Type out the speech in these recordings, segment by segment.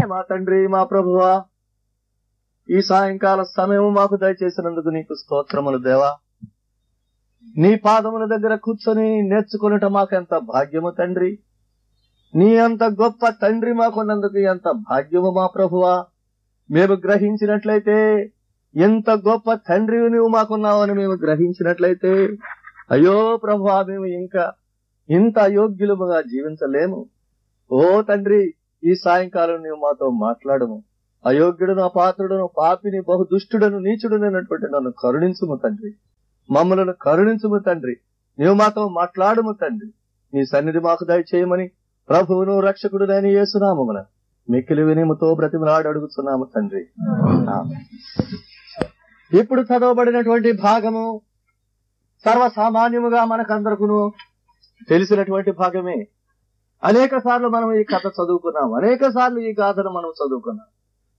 మా తండ్రి మా ప్రభువా ఈ సాయంకాల సమయం మాకు దయచేసినందుకు నీకు స్తోత్రములు దేవా నీ పాదముల దగ్గర కూర్చొని నేర్చుకునట మాకెంత భాగ్యము తండ్రి నీ అంత గొప్ప తండ్రి మాకున్నందుకు ఎంత భాగ్యము మా ప్రభువా మేము గ్రహించినట్లయితే ఎంత గొప్ప తండ్రి నువ్వు మాకున్నావని మేము గ్రహించినట్లయితే అయ్యో ప్రభువా మేము ఇంకా ఇంత అయోగ్యులముగా జీవించలేము ఓ తండ్రి ఈ సాయంకాలం నీవు మాతో మాట్లాడము అయోగ్యుడును అపాత్రుడును పాపిని బహు దుష్టుడను నీచుడునైనటువంటి నన్ను కరుణించుము తండ్రి మమ్మలను కరుణించుము తండ్రి నీవు మాతో మాట్లాడము తండ్రి నీ సన్నిధి మాకు దయచేయమని ప్రభువును రక్షకుడునైన యేసునామమున మిక్కిలి వినిముతో బ్రతిమలాడి అడుగుతున్నాము తండ్రి ఆమేన్. ఇప్పుడు చదవబడినటువంటి భాగము సర్వసామాన్యముగా మనకందరకును తెలిసినటువంటి భాగమే అనేక సార్లు మనం ఈ కథ చదువుకున్నాం అనేక సార్లు ఈ గాథను మనం చదువుకున్నాం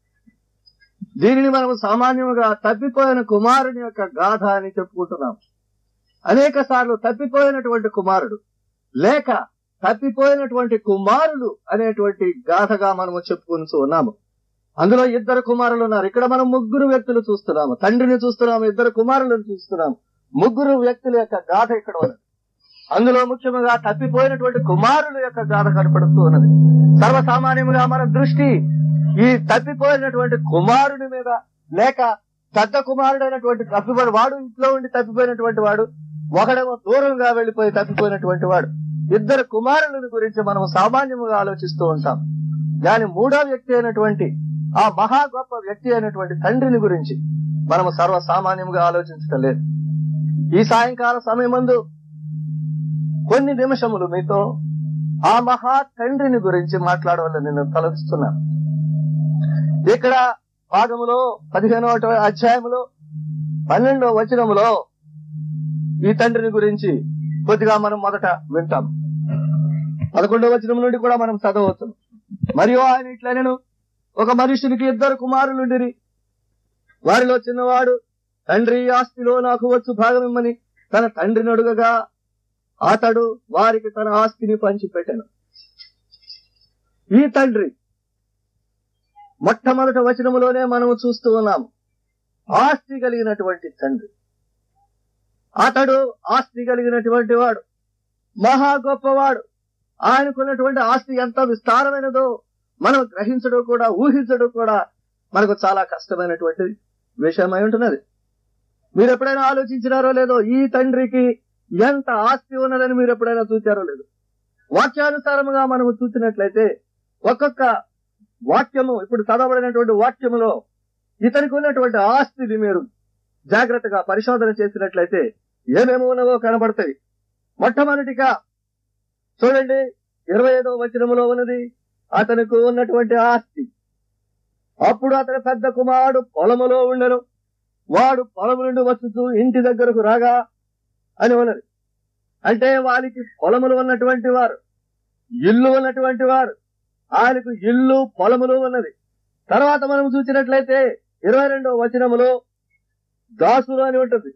దీనిని మనం సామాన్యముగా తప్పిపోయిన కుమారుని యొక్క గాథ అని చెప్పుకుంటున్నాం అనేక సార్లు తప్పిపోయినటువంటి కుమారుడు లేక తప్పిపోయినటువంటి కుమారులు అనేటువంటి గాథగా మనము చెప్పుకుంటూ ఉన్నాము అందులో ఇద్దరు కుమారులు ఉన్నారు ఇక్కడ మనం ముగ్గురు వ్యక్తులు చూస్తున్నాము తండ్రిని చూస్తున్నాము ఇద్దరు కుమారులను చూస్తున్నాము ముగ్గురు వ్యక్తుల యొక్క గాథ ఇక్కడ ఉన్నది అందులో ముఖ్యంగా తప్పిపోయినటువంటి కుమారుల యొక్క గాథ కనపడుతూ ఉన్నది సర్వసామాన్యంగా మన దృష్టి ఈ తప్పిపోయినటువంటి కుమారుని మీద లేక పెద్ద కుమారుడైనటువంటి తప్పిపోయిన వాడు ఇంట్లో ఉండి తప్పిపోయినటువంటి వాడు ఒకడేమో దూరంగా వెళ్లిపోయి తప్పిపోయినటువంటి వాడు ఇద్దరు కుమారులను గురించి మనం సామాన్యముగా ఆలోచిస్తూ ఉంటాం దాని మూడో వ్యక్తి అయినటువంటి ఆ మహా గొప్ప వ్యక్తి అయినటువంటి తండ్రిని గురించి మనము సర్వసామాన్యంగా ఆలోచించటం లేదు ఈ సాయంకాల సమయమందు కొన్ని నిమిషములు మీతో ఆ మహా తండ్రిని గురించి మాట్లాడవాలని నేను తలస్తున్నాను ఇక్కడ భాగములో పదిహేనవ అధ్యాయములో పన్నెండవ వచనములో ఈ తండ్రిని గురించి కొద్దిగా మనం మొదట వింటాం పదకొండవ వచనం నుండి కూడా మనం చదవచ్చు మరియు ఆయన ఇట్లా నేను ఒక మనుషునికి ఇద్దరు కుమారులుండిరి వారిలో చిన్నవాడు తండ్రి ఈ ఆస్తిలో నాకు వచ్చు భాగం ఇమ్మని తన తండ్రిని అడుగగా అతడు వారికి తన ఆస్తిని పంచిపెట్టాను ఈ తండ్రి మొట్టమొదటి వచనములోనే మనము చూస్తూ ఉన్నాము ఆస్తి కలిగినటువంటి తండ్రి అతడు ఆస్తి కలిగినటువంటి వాడు మహా గొప్పవాడు ఆయనకున్నటువంటి ఆస్తి ఎంత విస్తారమైనదో మనం గ్రహించడం కూడా ఊహించడం కూడా మనకు చాలా కష్టమైనటువంటి విషయమై ఉంటున్నది మీరు ఎప్పుడైనా ఆలోచించినారో లేదో ఈ తండ్రికి ఎంత ఆస్తి ఉన్నదని మీరు ఎప్పుడైనా చూచారో లేదు వాక్యానుసారముగా మనము చూసినట్లయితే ఒక్కొక్క వాక్యము ఇప్పుడు చదవబడినటువంటి వాక్యములో ఇతనికి ఉన్నటువంటి ఆస్తిని మీరు జాగ్రత్తగా పరిశోధన చేసినట్లయితే ఏమేమి ఉన్నవో కనబడతాయి మొట్టమొదటిగా చూడండి ఇరవై ఐదవ వచనములో ఉన్నది అతనికి ఉన్నటువంటి ఆస్తి అప్పుడు అతని పెద్ద కుమారుడు పొలములో ఉండను వాడు పొలము నుండి వస్తూ ఇంటి దగ్గరకు రాగా అని ఉన్నది అంటే వారికి పొలములు ఉన్నటువంటి వారు ఇల్లు ఉన్నటువంటి వారు ఆయనకు ఇల్లు పొలములు ఉన్నది తర్వాత మనం చూసినట్లయితే ఇరవై రెండవ వచనములో దాసులు అని ఉంటుంది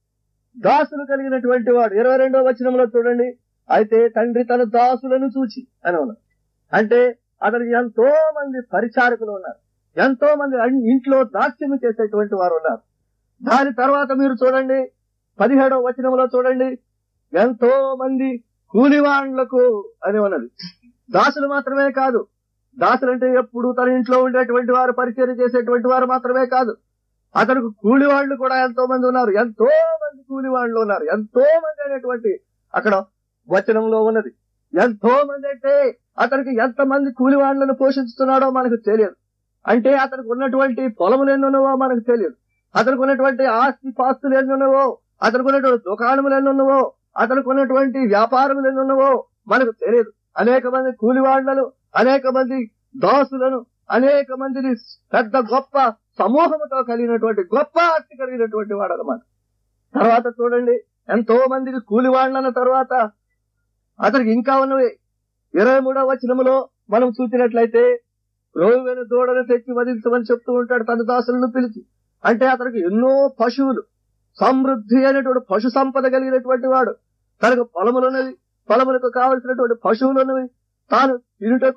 దాసులు కలిగినటువంటి వాడు ఇరవై రెండవ వచనంలో చూడండి అయితే తండ్రి తన దాసులను చూచి అని ఉన్నది అంటే అతనికి ఎంతో మంది పరిచారకులు ఉన్నారు ఎంతో మంది అన్- ఇంట్లో దాస్యము చేసేటువంటి వారు ఉన్నారు దాని తర్వాత మీరు చూడండి పదిహేడవ వచనంలో చూడండి ఎంతో మంది కూలివాండ్లకు అని ఉన్నది దాసులు మాత్రమే కాదు దాసులు అంటే ఎప్పుడు తన ఇంట్లో ఉండేటువంటి వారు పరిచయం చేసేటువంటి వారు మాత్రమే కాదు అతనికి కూలివాళ్లు కూడా ఎంతో మంది ఉన్నారు ఎంతో మంది కూలివాళ్లు ఉన్నారు ఎంతో మంది అనేటువంటి అక్కడ వచనంలో ఉన్నది ఎంతో మంది అంటే అతనికి ఎంత మంది కూలివాళ్లను పోషిస్తున్నాడో మనకు తెలియదు అంటే అతనికి ఉన్నటువంటి పొలములు ఎన్నున్నవో మనకు తెలియదు అతనికి ఉన్నటువంటి ఆస్తి పాస్తులు ఎన్నున్నవో అతనికి ఉన్నటువంటి దుకాణములు ఎన్నున్నవో అతనికి ఉన్నటువంటి వ్యాపారములు ఎన్నున్నవో మనకు తెలియదు అనేక మంది కూలివాళ్లను అనేక మంది దాసులను అనేక మందిని పెద్ద గొప్ప సమూహముతో కలిగినటువంటి గొప్ప ఆస్తి కలిగినటువంటి వాడు అనమాట తర్వాత చూడండి ఎంతో మందికి కూలివాళ్లన్న తర్వాత అతనికి ఇంకా ఉన్నవి ఇరవై మూడవ వచనములో మనం చూసినట్లయితే రోగువైన దూడను తెచ్చి వధించమని చెప్తూ ఉంటాడు తన దాసులను పిలిచి అంటే అతనికి ఎన్నో పశువులు సమృద్ధి అయినటువంటి పశు సంపద కలిగినటువంటి వాడు తనకు పొలములున్నవి పొలములకు కావలసినటువంటి పశువులు ఉన్నవి తాను తినుటకు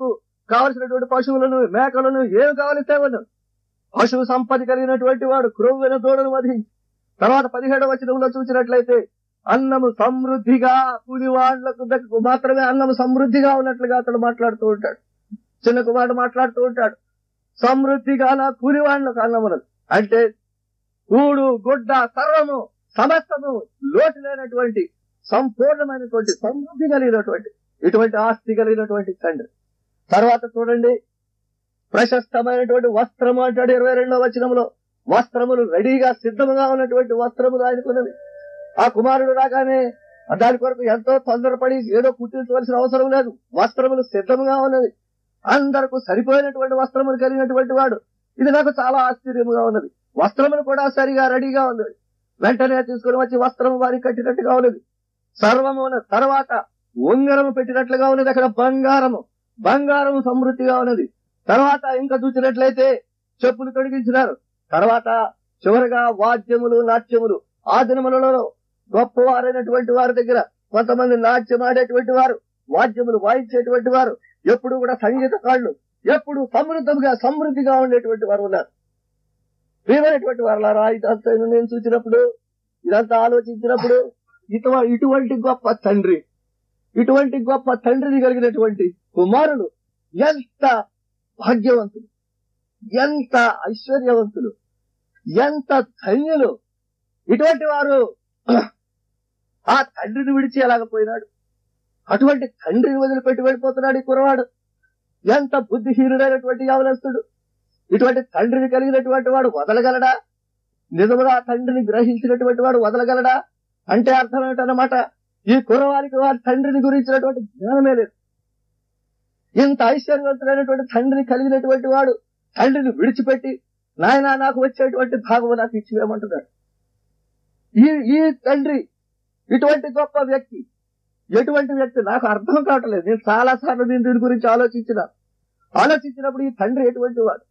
కావలసినటువంటి పశువులను మేకలను ఏమి కావాలి తేవను పశువు సంపద కలిగినటువంటి వాడు క్రొవ్వెన దూడను వధించి తర్వాత పదిహేడవ వచనంలో చూసినట్లయితే అన్నము సమృద్ధిగా కూలివాళ్లకు దక్కు మాత్రమే అన్నము సమృద్ధిగా ఉన్నట్లుగా అతడు మాట్లాడుతూ ఉంటాడు చిన్న కుమారుడు మాట్లాడుతూ ఉంటాడు సమృద్ధిగా నా కూలివాళ్లకు అన్నమునది అంటే కూడు గుడ్డ సర్వము సమస్తము లోటు లేనటువంటి సంపూర్ణమైనటువంటి సమృద్ధి కలిగినటువంటి ఇటువంటి ఆస్తి కలిగినటువంటి తండ్రి తర్వాత చూడండి ప్రశస్తమైనటువంటి వస్త్రము అంటాడు ఇరవై రెండవ వచనంలో వస్త్రములు రెడీగా సిద్ధముగా ఉన్నటువంటి వస్త్రములు ఆయనకున్నవి ఆ కుమారుడు రాగానే దాని కొరకు ఎంతో తొందరపడి ఏదో కుట్టించవలసిన అవసరం లేదు వస్త్రములు సిద్ధముగా ఉన్నది అందరకు సరిపోయినటువంటి వస్త్రములు కలిగినటువంటి వాడు ఇది నాకు చాలా ఆశ్చర్యముగా ఉన్నది వస్త్రములు కూడా సరిగా రెడీగా ఉన్నది వెంటనే తీసుకుని వచ్చి వస్త్రము వారికి కట్టినట్టుగా ఉన్నది సర్వము ఉన్న తర్వాత ఉంగరము పెట్టినట్లుగా ఉన్నది అక్కడ బంగారము బంగారము సమృద్ధిగా ఉన్నది తర్వాత ఇంకా చూసినట్లయితే చెప్పులు తొడిగించినారు తర్వాత చివరగా వాద్యములు నాట్యములు ఆ దినములలో గొప్పవారైనటువంటి వారి దగ్గర కొంతమంది నాట్యం ఆడేటువంటి వారు వాద్యములు వాయించేటువంటి వారు ఎప్పుడు కూడా సంగీతకాళ్ళు ఎప్పుడు సమృద్ధంగా సమృద్ధిగా ఉండేటువంటి వారు ఉన్నారు ప్రియమైనటువంటి వారులారా ఇదంతా నేను చూసినప్పుడు ఇదంతా ఆలోచించినప్పుడు ఇటు ఇటువంటి గొప్ప తండ్రి ఇటువంటి గొప్ప తండ్రిని కలిగినటువంటి కుమారులు ఎంత భాగ్యవంతులు ఎంత ఐశ్వర్యవంతులు ఎంత ధన్యులు ఇటువంటి వారు ఆ తండ్రిని విడిచి ఎలాగపోయినాడు అటువంటి తండ్రిని వదిలిపెట్టి వెళ్ళిపోతున్నాడు ఈ కురవాడు ఎంత బుద్ధిహీనుడైనటువంటి యవనస్తుడు ఇటువంటి తండ్రిని కలిగినటువంటి వాడు వదలగలడా నిజముగా ఆ తండ్రిని గ్రహించినటువంటి వాడు వదలగలడా అంటే అర్థం ఏమిటన్నమాట ఈ కురవారికి వారి తండ్రిని గురించినటువంటి జ్ఞానమే లేదు ఇంత ఐశ్వర్యవంతుడైనటువంటి తండ్రిని కలిగినటువంటి వాడు తండ్రిని విడిచిపెట్టి నాయన నాకు వచ్చేటువంటి భాగము నాకు ఇచ్చివేయమంటున్నాడు ఈ ఈ తండ్రి ఇటువంటి గొప్ప వ్యక్తి ఎటువంటి వ్యక్తి నాకు అర్థం కావట్లేదు నేను చాలా సార్లు నేను దీని గురించి ఆలోచించిన ఆలోచించినప్పుడు ఈ తండ్రి ఎటువంటి వాడు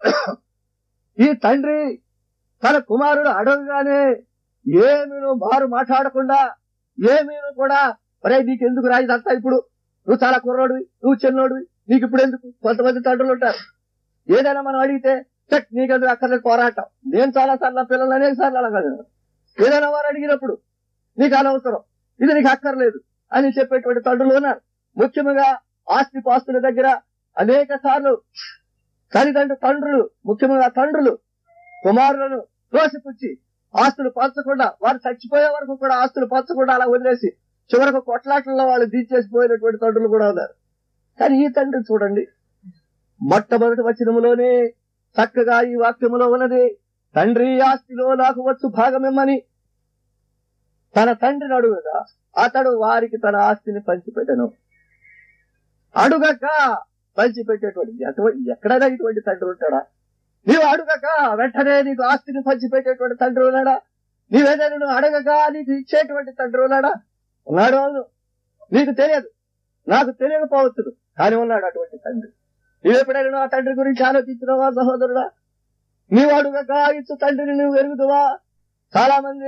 ఈ తండ్రి తన కుమారుడు అడగగానే ఏమీను మారు మాట్లాడకుండా ఏమీను కూడా ఒరే నీకు ఎందుకు రా ఇదంతా ఇప్పుడు నువ్వు చాలా కుర్రోడివి నువ్వు చిన్నోడివి నీకు ఇప్పుడు ఎందుకు కొంతమంది తండ్రులు ఉంటారు ఏదైనా మనం అడిగితే చెక్ నీకెందుకు అక్కర్లేదు పోరాటం నేను చాలా సార్లు నా పిల్లలు అనేక సార్లు అలా కాదు ఏదైనా వారు అడిగినప్పుడు నీకు అనవసరం ఇది నీకు అక్కర్లేదు అని చెప్పేటువంటి తండ్రులు ఉన్నారు ముఖ్యంగా ఆస్తి పాస్తుల దగ్గర అనేక సార్లు తల్లిదండ్రులు తండ్రులు ముఖ్యంగా తండ్రులు కుమారులను తోసిపుచ్చి ఆస్తులు పంచకుండా వారు చచ్చిపోయే వరకు కూడా ఆస్తులు పంచకుండా అలా వదిలేసి చివరకు కొట్లాటల్లో వాళ్ళు తీసేసిపోయినటువంటి తండ్రులు కూడా ఉన్నారు కానీ ఈ తండ్రి చూడండి మొట్టమొదటి వచనములోనే చక్కగా ఈ వాక్యములో ఉన్నది తండ్రి ఆస్తిలో నాకు వచ్చు భాగమిమ్మని తన తండ్రిని అడుగగా అతడు వారికి తన ఆస్తిని పంచిపెట్టను అడుగక పంచిపెట్టేటువంటి అటువంటి ఎక్కడైనా ఇటువంటి తండ్రి ఉంటాడా నీవు అడుగక వెంటనే నీకు ఆస్తిని పంచిపెట్టేటువంటి తండ్రి ఉన్నాడా నీవేదైనా నువ్వు అడగక నీకు ఇచ్చేటువంటి తండ్రి ఉన్నాడా ఉన్నాడు అవును నీకు తెలియదు నాకు తెలియకపోవచ్చు కానీ ఉన్నాడు అటువంటి తండ్రి నీవు ఎప్పుడైనా ఆ తండ్రి గురించి ఆలోచించినవా సహోదరుడా నీవు అడుగక ఇచ్చు తండ్రిని నువ్వు ఎరుగుదువా చాలా మంది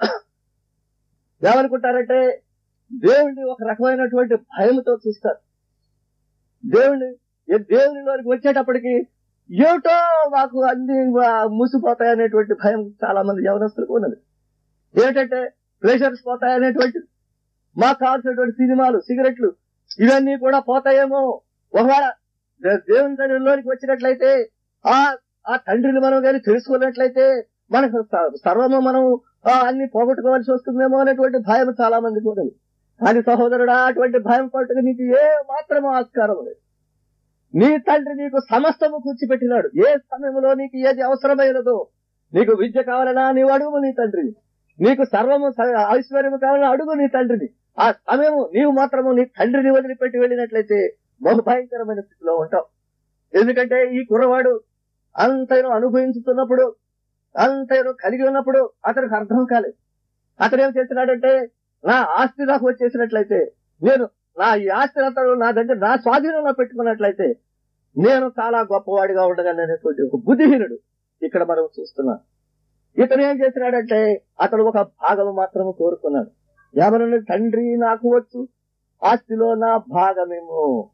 ఏమనుకుంటారంటే దేవుణ్ణి ఒక రకమైనటువంటి భయంతో చూస్తారు దేవుణ్ణి దేవునిలోనికి వచ్చేటప్పటికి ఏమిటో మాకు అన్ని మూసిపోతాయి అనేటువంటి భయం చాలా మంది యవనస్తులకు ఉన్నది ఏంటంటే ప్రెషర్స్ పోతాయనేటువంటి మాకు కావాల్సినటువంటి సినిమాలు సిగరెట్లు ఇవన్నీ కూడా పోతాయేమో ఒకవేళ దేవుని తండ్రిలోనికి వచ్చినట్లయితే ఆ ఆ తండ్రిని మనం కానీ తెలుసుకున్నట్లయితే మనకు సర్వము మనం అన్ని పోగొట్టుకోవాల్సి వస్తుందేమో అనేటువంటి భయం చాలా మందికి ఉన్నది కానీ సహోదరుడా అటువంటి భయం పట్టుకు నీకు ఏ మాత్రమూ ఆస్కారం లేదు నీ తండ్రి నీకు సమస్తము కూర్చిపెట్టినాడు ఏ సమయంలో నీకు ఏది అవసరమైనదో నీకు విద్య కావాలన్నా నీవు అడుగు నీ తండ్రిని నీకు సర్వము ఐశ్వర్యము కావాలన్నా అడుగు నీ తండ్రిని ఆ సమయము నీవు మాత్రము నీ తండ్రిని వదిలిపెట్టి వెళ్ళినట్లయితే బహు భయంకరమైన స్థితిలో ఉంటావు ఎందుకంటే ఈ కుర్రవాడు అంతను అనుభవించుతున్నప్పుడు అంతను కలిగి ఉన్నప్పుడు అతనికి అర్థం కాలేదు అతను ఏం చేస్తున్నాడంటే నా ఆస్తి నాకు వచ్చేసినట్లయితే నేను నా ఈ ఆస్తి అతను నా దగ్గర నా స్వాధీనంలో పెట్టుకున్నట్లయితే నేను చాలా గొప్పవాడిగా ఉండగలను అనేటువంటి ఒక బుద్ధిహీనుడు ఇక్కడ మనం చూస్తున్నాం ఇతను ఏం చేసినాడంటే అతడు ఒక భాగం మాత్రము కోరుకున్నాడు ఏమన్నా తండ్రి నాకు వచ్చు ఆస్తిలో నా భాగమేమో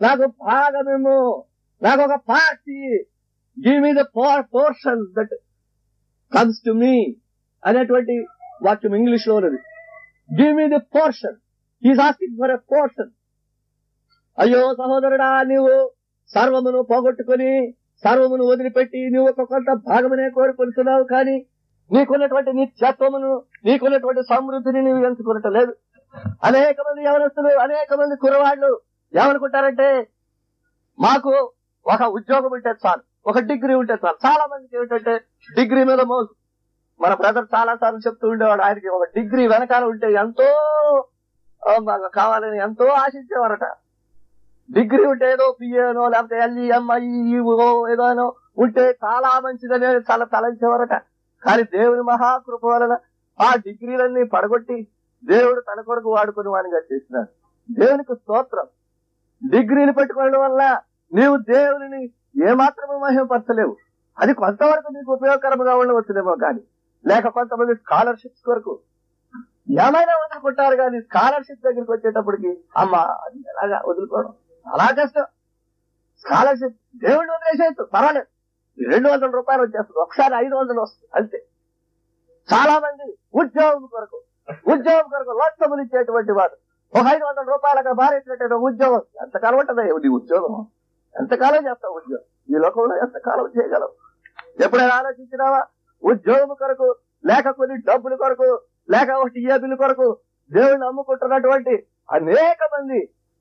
నాకు భాగమేమో నాకు ఒక party give me the portion that comes to me అనేటువంటి వాక్యం ఇంగ్లీష్ లో ఉన్నది give me the portion is asking for a portion అయ్యో సహోదరుడా నీవు సర్వమును పోగొట్టుకుని సర్వమును వదిలిపెట్టి నువ్వు ఒక కొంత భాగమనే కోరుకుంటున్నావు కానీ నీకున్నటువంటి నిత్యత్వమును నీకున్నటువంటి సమృద్ధిని నీవు ఎంచుకున్నట్టు లేదు అనేక మంది యవనస్తులు అనేక మంది కురవాళ్ళు ఏమనుకుంటారంటే మాకు ఒక ఉద్యోగం ఉంటే చాలు ఒక డిగ్రీ ఉంటే చాలు చాలా మందికి ఏమిటంటే డిగ్రీ మీద మోసు మన బ్రదర్ చాలా సార్లు చెప్తూ ఉండేవాడు ఆయనకి ఒక డిగ్రీ వెనకాల ఉంటే ఎంతో ఆ, మాకు కావాలని ఎంతో ఆశించేవారట డిగ్రీ ఉంటే ఏదో పిఏనో లేకపోతే ఎల్ఈఎంఐఓ ఏదోనో ఉంటే చాలా మంచిదనే చాలా తలంచేవారట కానీ దేవుని మహాకృప వలన ఆ డిగ్రీలన్నీ పడగొట్టి దేవుడు తన కొరకు వాడుకుని వానిగా చేసినాడు దేవునికి స్తోత్రం డిగ్రీలు పెట్టుకోవడం వల్ల నీవు దేవుని ఏమాత్రము మహిమపరచలేవు అది కొంతవరకు నీకు ఉపయోగకరంగా ఉండవచ్చునేమో కానీ లేక కొంతమంది స్కాలర్షిప్స్ కొరకు ఏమైనా వదులుకుంటారు కానీ స్కాలర్షిప్ దగ్గరికి వచ్చేటప్పటికి అమ్మా అది ఎలాగా వదులుకోవడం చాలా కష్టం స్కాలర్షిప్ దేవుడిని వదిలేసేయచ్చు పర్వాలేదు ఈ రెండు వందల రూపాయలు వచ్చేస్తుంది ఒకసారి ఐదు వందలు వస్తుంది అంతే చాలా మంది ఉద్యోగం కొరకు ఉద్యోగం కొరకు లక్షములు ఇచ్చేటువంటి వారు ఒక ఐదు వందల రూపాయలకు భారించినటువంటి ఉద్యోగం ఎంతకాలం ఉంటుందా నీ ఉద్యోగం ఎంతకాలం చేస్తావు ఉద్యోగం ఈ లోకంలో ఎంతకాలం చేయగలవు ఎప్పుడైనా ఆలోచించినావా ఉద్యోగం కొరకు లేక కొన్ని డబ్బుల కొరకు లేక ఒకటి ఏ బిల్లు కొరకు దేవుడిని నమ్ముకుంటున్నటువంటి అనేక మంది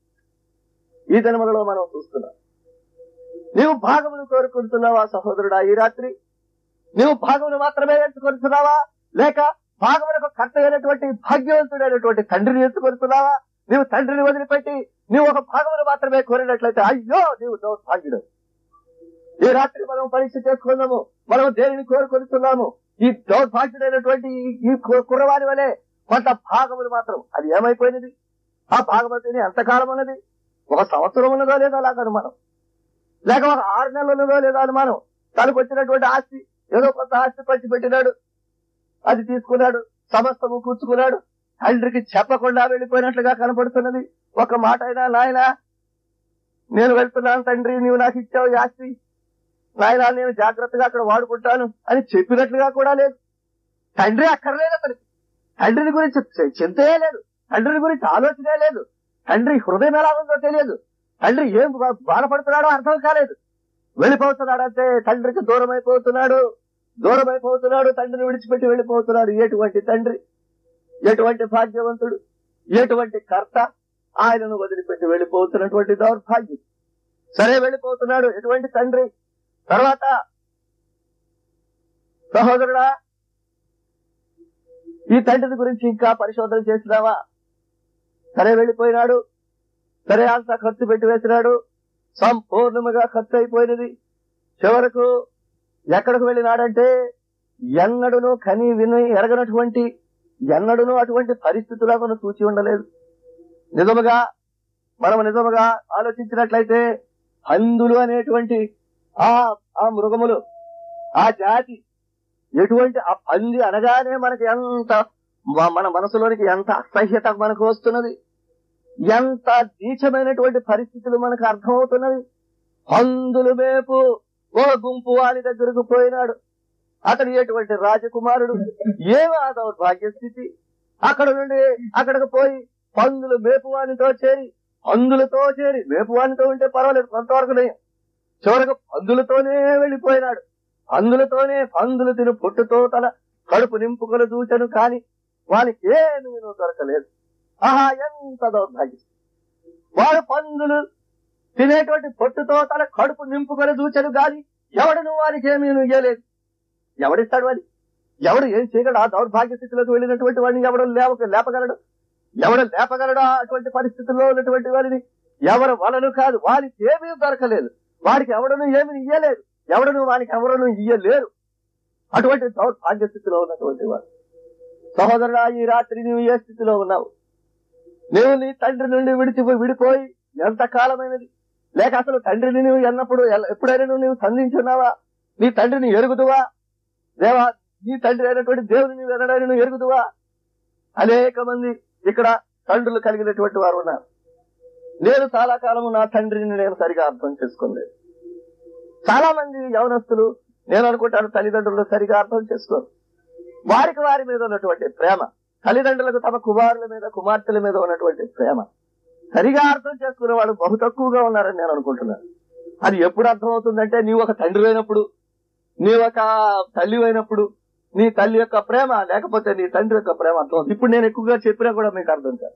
ఈ జన్మలలో మనం చూస్తున్నాం నీవు భాగమును కోరుకుంటున్నావా సహోదరుడా ఈ రాత్రి నీవు భాగమును మాత్రమే ఎంచుకుంటున్నావా లేక భాగములకు కర్త అయినటువంటి భాగ్యవంతుడైనటువంటి తండ్రిని ఎంచుకుంటున్నావా నీవు తండ్రిని వదిలిపెట్టి నీవు ఒక భాగమును మాత్రమే కోరినట్లయితే అయ్యో నీవు దౌర్భాగ్యుడు ఈ రాత్రి మనం పరీక్ష చేసుకుందాము మనం దేనిని కోరుకుంటున్నాము ఈ దౌర్భాగ్యుడైనటువంటి ఈ- ఈ కు- కుర్రవారి వలె కొంత భాగములు మాత్రం అది ఏమైపోయినది ఆ భాగమతిని ఎంతకాలం ఉన్నది ఒక సంవత్సరం ఉన్నదో లేదో అలాగను మనం లేక ఒక ఆరు నెలలు ఉన్నదో లేదో అని మనం తనకు వచ్చినటువంటి ఆస్తి ఏదో కొంత ఆస్తి పంచి పెట్టినాడు అది తీసుకున్నాడు సమస్తము కూర్చుకున్నాడు తండ్రికి చెప్పకుండా వెళ్ళిపోయినట్లుగా కనపడుతున్నది ఒక మాట అయినా నాయన నేను వెళ్తున్నాను తండ్రి నీవు నాకు ఇచ్చావు ఈ ఆస్తి నాయన నేను జాగ్రత్తగా అక్కడ వాడుకుంటాను అని చెప్పినట్లుగా కూడా లేదు తండ్రి అక్కర్లేదు అతనికి తండ్రిని గురించి చి- చింతే లేదు తండ్రిని గురించి ఆలోచనే లేదు తండ్రి హృదయం ఎలా ఉందో తెలియదు తండ్రి ఏం బా- బాధపడుతున్నాడో అర్థం కాలేదు వెళ్ళిపోతున్నాడంటే తండ్రికి దూరం అయిపోతున్నాడు దూరం అయిపోతున్నాడు తండ్రిని విడిచిపెట్టి వెళ్ళిపోతున్నాడు ఎటువంటి తండ్రి ఎటువంటి భాగ్యవంతుడు ఎటువంటి కర్త ఆయనను వదిలిపెట్టి వెళ్ళిపోతున్నటువంటి దౌర్భాగ్యం సరే వెళ్ళిపోతున్నాడు ఎటువంటి తండ్రి తర్వాత సహోదరుడా ఈ తండ్రిని గురించి ఇంకా పరిశోధన చేసినావా సరే వెళ్ళిపోయినాడు సరే అంతా ఖర్చు పెట్టి వేసినాడు సంపూర్ణముగా ఖర్చు అయిపోయినది చివరకు ఎక్కడికి వెళ్ళినాడంటే ఎన్నడును కని విని ఎరగనటువంటి ఎన్నడును అటువంటి పరిస్థితులను చూచి ఉండలేదు నిజముగా మనం నిజముగా ఆలోచించినట్లయితే హందులు అనేటువంటి ఆ ఆ మృగములు ఆ జాతి ఎటువంటి ఆ పంది అనగానే మనకి ఎంత మ- మన మనసులోనికి ఎంత అసహ్యత మనకు వస్తున్నది ఎంత నీచమైనటువంటి పరిస్థితులు మనకు అర్థమవుతున్నది పందులు మేపు ఓ గుంపు వాని దగ్గరకు పోయినాడు అతడు ఎటువంటి రాజకుమారుడు ఏమి ఆ దౌర్భాగ్య స్థితి అక్కడ నుండి అక్కడికి పోయి పందులు మేపువానితో చేరి పందులతో చేరి మేపువానితో ఉంటే పర్వాలేదు కొంతవరకు నయం చివరకు పందులతోనే వెళ్ళిపోయినాడు పందులతోనే పందులు తిను పొట్టుతో తన కడుపు నింపుకొని చూచను కాని వానికి ఏమీ దొరకలేదు ఆహా ఎంత దౌర్భాగ్యం వాడు పందులు తినేటువంటి పొట్టుతో తన కడుపు నింపుకొని చూచను గాని ఎవడను వారికి ఏమీ ఇయ్యలేదు ఎవడిస్తాడు వాడి ఎవడు ఏం చేయగలడు ఆ దౌర్భాగ్య స్థితిలోకి వెళ్ళినటువంటి వాడిని ఎవడు లేప లేపగలడు ఎవడు లేపగలడా అటువంటి పరిస్థితుల్లో ఉన్నటువంటి వాడిని ఎవరు వలను కాదు వారికి ఏమీ దొరకలేదు వాడికి ఎవడను ఏమి ఇయ్యలేదు ఎవడను వానికి ఎవరను ఇయ్యలేరు అటువంటి దౌర్భాగ్య స్థితిలో ఉన్నటువంటి వాడు సహోదరుడా ఈ రాత్రి నువ్వు ఏ స్థితిలో ఉన్నావు నువ్వు నీ తండ్రి నుండి విడిచి విడిపోయి ఎంత కాలమైనది లేక అసలు తండ్రిని నువ్వు ఎన్నప్పుడు ఎల్ల- ఎప్పుడైనా నువ్వు నీవు సంధించున్నావా నీ తండ్రిని ఎరుగుదువా దేవా నీ తండ్రి అయినటువంటి దేవుని నువ్వు ఎన్నడైనా నువ్వు ఎరుగుదువా అనేక మంది ఇక్కడ తండ్రులు కలిగినటువంటి వారు ఉన్నారు నేను చాలా కాలము నా తండ్రిని నేను సరిగా అర్థం చేసుకోలేదు చాలా మంది యవనస్తులు నేను అనుకుంటాను తల్లిదండ్రులు సరిగా అర్థం చేసుకోరు వారికి వారి మీద ఉన్నటువంటి ప్రేమ తల్లిదండ్రులకు తమ కుమారుల మీద కుమార్తెల మీద ఉన్నటువంటి ప్రేమ సరిగా అర్థం చేసుకునే వాళ్ళు బహు తక్కువగా ఉన్నారని నేను అనుకుంటున్నాను అది ఎప్పుడు అర్థమవుతుందంటే నీవు ఒక తండ్రి అయినప్పుడు నీ ఒక తల్లి అయినప్పుడు నీ తల్లి యొక్క ప్రేమ లేకపోతే నీ తండ్రి యొక్క ప్రేమ అర్థం ఇప్పుడు నేను ఎక్కువగా చెప్పినా కూడా మీకు అర్థం కాదు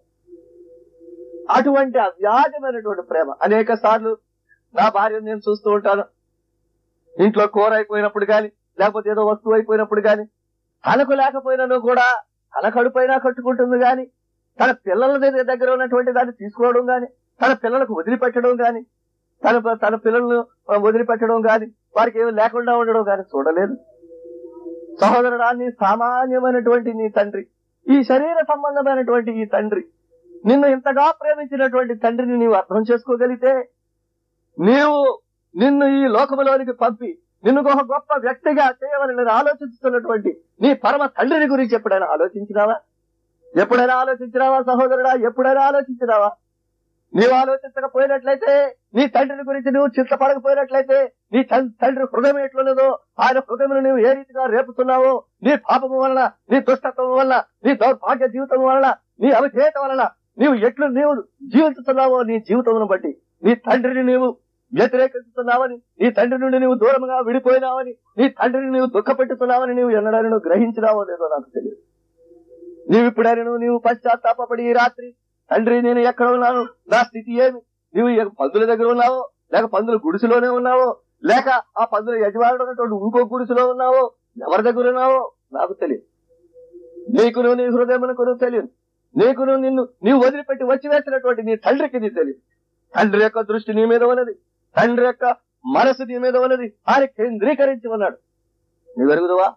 అటువంటి అవ్యాజమైనటువంటి ప్రేమ అనేక సార్లు నా భార్యను నేను చూస్తూ ఉంటాను ఇంట్లో కూర అయిపోయినప్పుడు గాని లేకపోతే ఏదో వస్తువు అయిపోయినప్పుడు గాని తనకు లేకపోయినను కూడా తన కడుపైనా కట్టుకుంటుంది గాని తన పిల్లల దగ్గర దగ్గర ఉన్నటువంటి దాన్ని తీసుకోవడం గాని తన పిల్లలకు వదిలిపెట్టడం గాని తన తన పిల్లలను వదిలిపెట్టడం గాని వారికి ఏమి లేకుండా ఉండడం గాని చూడలేదు సహోదరుడాన్ని సామాన్యమైనటువంటి నీ తండ్రి ఈ శరీర సంబంధమైనటువంటి ఈ తండ్రి నిన్ను ఇంతగా ప్రేమించినటువంటి తండ్రిని నీవు అర్థం చేసుకోగలిగితే నీవు నిన్ను ఈ లోకములోనికి పంపి నిన్ను ఒక గొప్ప వ్యక్తిగా చేయవలని నేను ఆలోచిస్తున్నటువంటి నీ పరమ తండ్రిని గురించి ఎప్పుడైనా ఆలోచించినావా ఎప్పుడైనా ఆలోచించినావా సహోదరుడా ఎప్పుడైనా ఆలోచించినావా నీవు ఆలోచించకపోయినట్లయితే నీ తండ్రిని గురించి నువ్వు చింతపడకపోయినట్లయితే నీ తన్- తండ్రి హృదయం ఎట్లున్నదో ఆయన హృదయం నువ్వు ఏ రీతిగా రేపుతున్నావో నీ పాపము వలన నీ దుష్టత్వం వలన నీ దౌర్భాగ్య జీవితం వలన నీ అవిధేయత వలన నీవు ఎట్లు నీవు జీవిస్తున్నావో నీ జీవితమును బట్టి నీ తండ్రిని నీవు వ్యతిరేకిస్తున్నావని నీ తండ్రి నుండి నీవు దూరంగా విడిపోయినావని నీ తండ్రిని నీవు దుఃఖపెట్టుతున్నావని నీవు ఎన్నడని నువ్వు గ్రహించినావో లేదో నాకు తెలియదు నీవు ఇప్పుడైనా నీవు పశ్చాత్తాపడి ఈ రాత్రి తండ్రి నేను ఎక్కడ ఉన్నాను నా స్థితి ఏమి నీవు ఏ పందుల దగ్గర ఉన్నావో లేక పందుల గుడిసెలోనే ఉన్నావో లేక ఆ పందుల యజమానుడు ఉన్నటువంటి ఇంకో గుడిసెలో ఉన్నావో ఎవరి దగ్గర ఉన్నావో నాకు తెలియదు నీకును నీ హృదయమునకు నువ్వు తెలియదు నీకును నిన్ను నీవు వదిలిపెట్టి వచ్చి వేసినటువంటి నీ తండ్రికి నీ తెలియదు తండ్రి యొక్క దృష్టి నీ మీద ఉన్నది తండ్రి యొక్క మనసు నీ మీద ఉన్నది ఆయన కేంద్రీకరించి ఉన్నాడు నీవు ఎరుగుదవా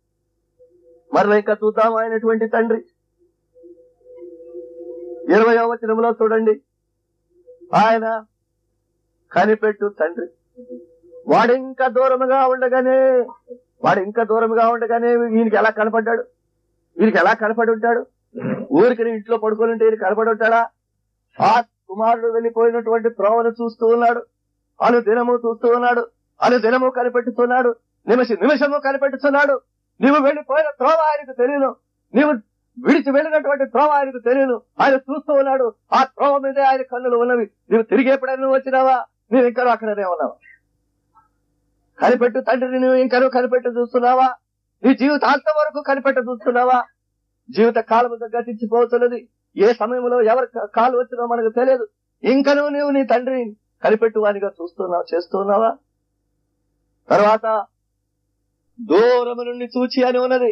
మరలా ఇంకా చూద్దాం ఆయనటువంటి తండ్రి ఇరవై వచనంలో చూడండి ఆయన కనిపెట్టు తండ్రి వాడు ఇంకా దూరముగా ఉండగానే వాడు ఇంకా దూరముగా ఉండగానే ఈయనకి ఎలా కనపడ్డాడు వీరికి ఎలా కనపడి ఉంటాడు ఊరికి ఇంట్లో పడుకొని ఉంటే ఈయన కనపడి ఉంటాడా ఆ కుమారుడు వెళ్ళిపోయినటువంటి త్రోవను చూస్తూ ఉన్నాడు అను దినము చూస్తూ ఉన్నాడు అను దినము కనిపెట్టుతున్నాడు నిమిష నిమిషము కనిపెట్టుతున్నాడు నీవు వెళ్ళిపోయిన త్రోవ ఆయనకు తెలియను నీవు విడిచి వెళ్ళినటువంటి త్రోవ ఆయనకు తెలియను ఆయన చూస్తూ ఉన్నాడు ఆ త్రోవ మీదే ఆయన కన్నులు ఉన్నవి నీవు తిరిగి ఎప్పుడైనా నువ్వు వచ్చినావా నీవు ఇంకా అక్కడనే ఉన్నావా కనిపెట్టు తండ్రిని నువ్వు ఇంకా కనిపెట్టు చూస్తున్నావా నీ జీవితాంతం వరకు కనిపెట్ట చూస్తున్నావా జీవిత కాలం గతించిపోతున్నది ఏ సమయంలో ఎవరి కా- కాలు వచ్చినో మనకు తెలియదు ఇంకను నీవు నీ తండ్రిని కనిపెట్టు వానిగా చూస్తున్నావా చేస్తున్నావా తర్వాత దూరము నుండి చూచి అని ఉన్నది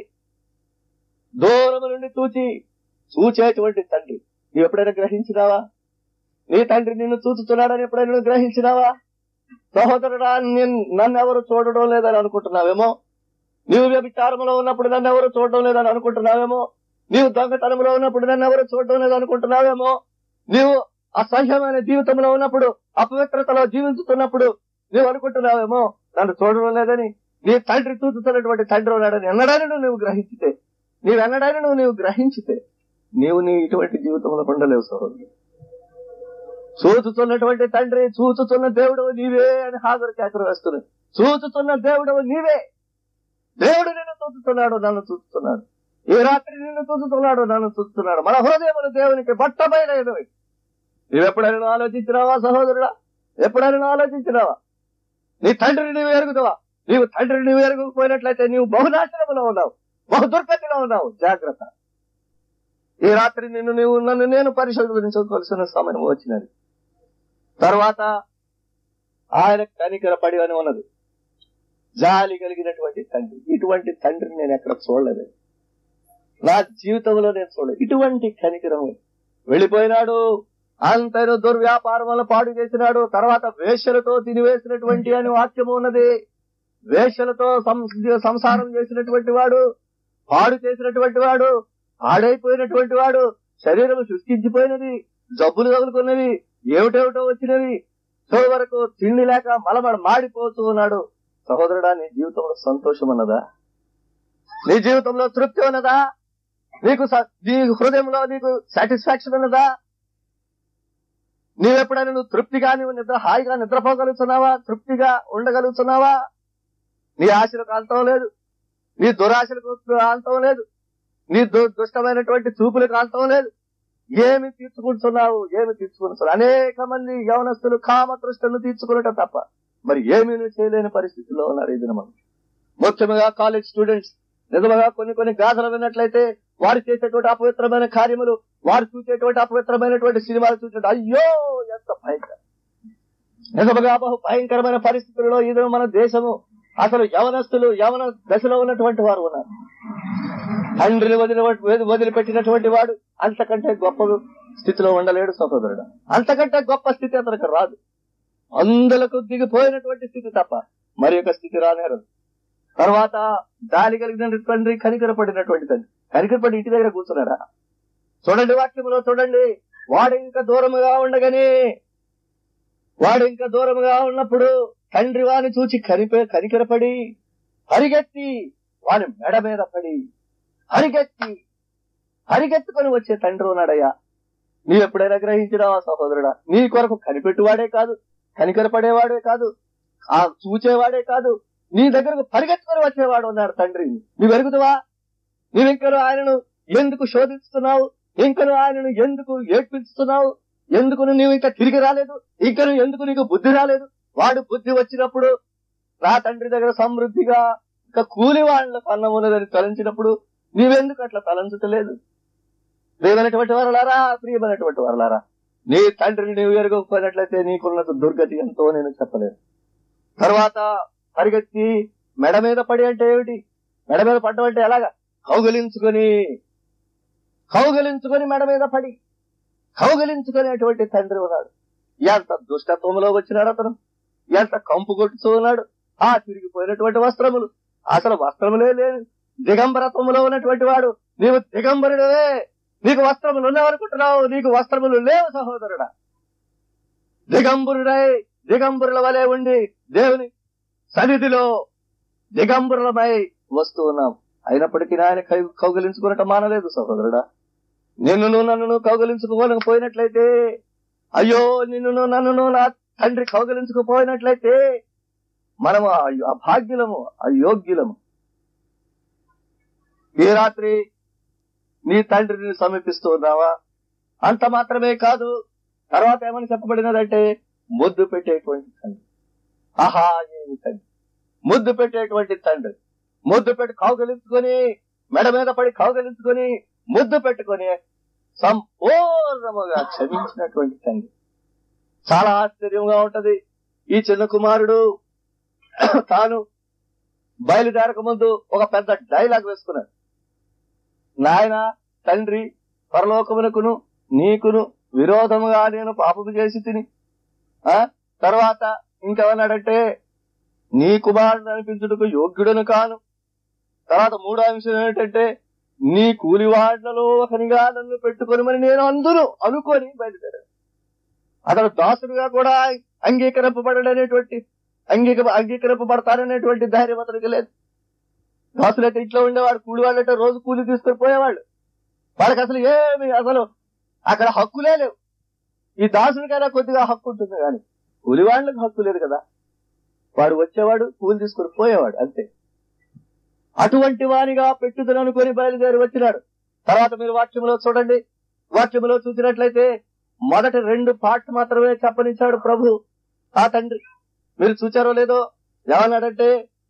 దూరము నుండి చూచి చూచేటువంటి తండ్రి నీవు ఎప్పుడైనా గ్రహించినావా నీ తండ్రి నిన్ను చూచుతున్నాడని ఎప్పుడైనా నువ్వు గ్రహించినావా సహోదరుడా నిన్- నన్ను ఎవరు చూడడం లేదని అనుకుంటున్నావేమో నీవు వ్యభిచారంలో ఉన్నప్పుడు నన్ను ఎవరు చూడడం లేదని అనుకుంటున్నావేమో నీవు దొంగతనంలో ఉన్నప్పుడు నన్ను ఎవరు చూడడం లేదు అనుకుంటున్నావేమో నీవు అసహ్యమైన జీవితంలో ఉన్నప్పుడు అపవిత్రతలో జీవించుతున్నప్పుడు నీవు అనుకుంటున్నావేమో నన్ను చూడడం లేదని నీ తండ్రి చూస్తున్నటువంటి తండ్రి ఉన్నాడని ఎన్నడైనా నువ్వు గ్రహించితే నీవెన్నడైనా నువ్వు నీవు గ్రహించితే నీవు నీ ఇటువంటి జీవితంలో ఉండలేవు సహోదరు చూచుతున్నటువంటి తండ్రి చూచుతున్న దేవుడు నీవే అని హాజరు కేకలు వేస్తున్నాడు చూచుతున్న దేవుడు నీవే దేవుడు నిన్ను చూస్తున్నాడు నన్ను చూస్తున్నాడు ఈ రాత్రి నిన్ను చూస్తున్నాడు నన్ను చూస్తున్నాడు మన హృదయములు దేవునికి బట్టమైన ఎదురు నీవెప్పుడైనా నువ్వు ఆలోచించినావా సహోదరుడా ఎప్పుడైనా నువ్వు ఆలోచించినావా నీ తండ్రిని నీవు ఎరుగుతావా నీవు తండ్రిని నీవు ఎరగకపోయినట్లయితే నీవు బహునాశనములో ఉన్నావు బహు దుర్గతిలో ఉన్నావు జాగ్రత్త ఈ రాత్రి నిన్ను నీవు నన్ను నేను పరిశోధించుకోవాల్సిన సమయం వచ్చినది తర్వాత ఆయన కనికరపడి అని ఉన్నది జాలి కలిగినటువంటి తండ్రి ఇటువంటి తండ్రిని నేను ఎక్కడ చూడలేదు నా జీవితంలో నేను చూడలేదు ఇటువంటి కనికరం వెళ్ళిపోయినాడు అంతైన దుర్వ్యాపారం వల్ల పాడు చేసినాడు తర్వాత వేశ్యలతో తినివేసినటువంటి అని వాక్యము ఉన్నది వేశ్యలతో సం- సంసారం చేసినటువంటి వాడు పాడు చేసినటువంటి వాడు పాడైపోయినటువంటి వాడు శరీరం శుష్కించిపోయినది జబ్బులు తగులుకున్నవి ఏమిటేమిటో వచ్చినవి సో వరకు తిండి లేక మలమడ మాడిపోతూ ఉన్నాడు సహోదరుడా నీ జీవితంలో సంతోషం ఉన్నదా నీ జీవితంలో తృప్తి ఉన్నదా నీకు స- నీ హృదయంలో నీకు సాటిస్ఫాక్షన్ ఉన్నదా నీవెప్పుడైనా నువ్వు తృప్తిగా నువ్వు నిద్ర హాయిగా నిద్రపోగలుగుతున్నావా తృప్తిగా ఉండగలుగుతున్నావా నీ ఆశలకు అంతం లేదు నీ దురాశలకు అంతం లేదు నీ దు- దుష్టమైనటువంటి చూపులకు అంతం లేదు ఏమి తీర్చుకుంటున్నావు ఏమి తీర్చుకుంటున్నావు అనేక మంది యవనస్తులు కామతృష్టను తీర్చుకున్నట తప్ప మరి ఏమీ నువ్వు చేయలేని పరిస్థితిలో ఉన్నారు ఈ దినమందు ముఖ్యంగా కాలేజ్ స్టూడెంట్స్ నిజముగా కొన్ని కొన్ని గాథలు విన్నట్లయితే వారు చేసేటువంటి అపవిత్రమైన కార్యములు వారు చూసేటువంటి అపవిత్రమైనటువంటి సినిమాలు చూసేటువంటి అయ్యో ఎంత భయంకరం నిజముగా బహు భయంకరమైన పరిస్థితుల్లో ఇది మన దేశము అసలు యవనస్తులు యవన దశలో ఉన్నటువంటి వారు ఉన్నారు తండ్రిని వదిలి వదిలిపెట్టినటువంటి వాడు అంతకంటే గొప్ప స్థితిలో ఉండలేడు సహోదరుడు అంతకంటే గొప్ప స్థితి అతనికి రాదు అందులకు దిగిపోయినటువంటి స్థితి తప్ప మరి యొక్క స్థితి రానేరదు తర్వాత దాలి కలిగిన తండ్రి కనికరపడినటువంటి తండ్రి కనికరపడి ఇంటి దగ్గర కూర్చున్నాడా చూడండి వాక్యంలో చూడండి వాడు ఇంకా దూరముగా ఉండగానే వాడు ఇంకా దూరముగా ఉన్నప్పుడు తండ్రి వాని చూచి కనిపే కనికరపడి పరిగెత్తి వాని మెడ మీద పడి పరిగెత్తి పరిగెత్తుకొని వచ్చే తండ్రి ఉన్నాడయ్యా నీవు ఎప్పుడైనా గ్రహించినావా సహోదరుడా నీ కొరకు కనిపెట్టువాడే కాదు కనికరపడేవాడే కాదు ఆ చూచేవాడే కాదు నీ దగ్గరకు పరిగెత్తుకొని వచ్చేవాడు ఉన్నాడు తండ్రి నీవు ఎరుగుతావా నీవింకను ఆయనను ఎందుకు శోధిస్తున్నావు ఇంకను ఆయనను ఎందుకు ఏడ్పిస్తున్నావు ఎందుకు నీవు ఇంకా తిరిగి రాలేదు ఇంకను ఎందుకు నీకు బుద్ధి రాలేదు వాడు బుద్ధి వచ్చినప్పుడు నా తండ్రి దగ్గర సమృద్ధిగా ఇంకా కూలి వాళ్ళ అన్నం ఉన్నదని తలంచినప్పుడు నీవెందుకు అట్లా తలంచలేదు ప్రియమైనటువంటి వారులారా ప్రియమైనటువంటి వారులారా నీ తండ్రిని నీవు ఎరగకపోయినట్లయితే నీకున్న దుర్గతి ఎంతో నేను చెప్పలేను తర్వాత పరిగెత్తి మెడ మీద పడి అంటే ఏమిటి మెడ మీద పడ్డం అంటే ఎలాగా కౌగలించుకొని కౌగలించుకొని మెడ మీద పడి కౌగలించుకునేటువంటి తండ్రి ఉన్నాడు ఎంత దుష్టత్వంలో వచ్చినాడు అతను ఎంత కంపు కొట్టుతూ ఉన్నాడు ఆ తిరిగిపోయినటువంటి వస్త్రములు అసలు వస్త్రములే లేదు దిగంబరత్వములో ఉన్నటువంటి వాడు నీవు దిగంబరుడవే నీకు వస్త్రములు ఉన్నావనుకుంటున్నావు నీకు వస్త్రములు లేవు సహోదరుడా దిగంబరుడై దిగంబరుల వలె ఉండి దేవుని సన్నిధిలో దిగంబరులమై వస్తూ ఉన్నాం అయినప్పటికీ ఆయన కై- కౌగిలించుకున్నట్టు మానలేదు సహోదరుడా నిన్ను నన్ను కౌగిలించుకోలేకపోయినట్లయితే అయ్యో నిన్ను నన్ను నా తండ్రి కౌగిలించుకుపోయినట్లయితే మనము అయ్యో- అభాగ్యులము అయోగ్యులము ఈ రాత్రి నీ తండ్రిని సమీపిస్తూ ఉన్నావా అంత మాత్రమే కాదు తర్వాత ఏమని చెప్పబడినదంటే ముద్దు పెట్టేటువంటి తండ్రి ఆహా ఏమి తండ్రి ముద్దు పెట్టేటువంటి తండ్రి ముద్దు పెట్టి కౌగలించుకొని మెడ మీద పడి కౌగలించుకొని ముద్దు పెట్టుకొని సంపూర్ణముగా క్షమించినటువంటి తండ్రి చాలా ఆశ్చర్యంగా ఉంటది ఈ చిన్న కుమారుడు తాను బయలుదేరక ముందు ఒక పెద్ద డైలాగ్ వేసుకున్నాడు నాయన తండ్రి పరలోకమునకును నీకును విరోధముగా నేను పాపము చేసి తిని ఆ తర్వాత ఇంకేమన్నాడంటే నీ కుమారుడు అనిపించుటకు యోగ్యుడను కాను తర్వాత మూడో అంశం ఏంటంటే నీ కూలివాళ్లలో ఒకనిగా నన్ను పెట్టుకొని నేను అందును అనుకొని బయలుదేరాడు అతను దాసుడుగా కూడా అంగీకరింపబడనేటువంటి అంగీక అంగీకరింపబడతారనేటువంటి ధైర్యం అతనికి లేదు దాసులైతే ఇంట్లో ఉండేవాడు కూలివాళ్ళంటే రోజు కూలి తీసుకొని పోయేవాళ్ళు వాళ్ళకి అసలు ఏమి అసలు అక్కడ హక్కులే లేవు ఈ దాసుడికైనా కొద్దిగా హక్కు ఉంటుంది కానీ కూలివాళ్ళకి హక్కు లేదు కదా వాడు వచ్చేవాడు కూలి తీసుకొని పోయేవాడు అంతే అటువంటి వానిగా పెట్టుదల అనుకొని బయలుదేరి వచ్చినాడు తర్వాత మీరు వాక్యంలో చూడండి వాక్యంలో చూసినట్లయితే మొదటి రెండు పార్ట్ మాత్రమే చెప్పనిచ్చాడు ప్రభు ఆ తండ్రి మీరు చూచారో లేదో ఏమన్నాడంటే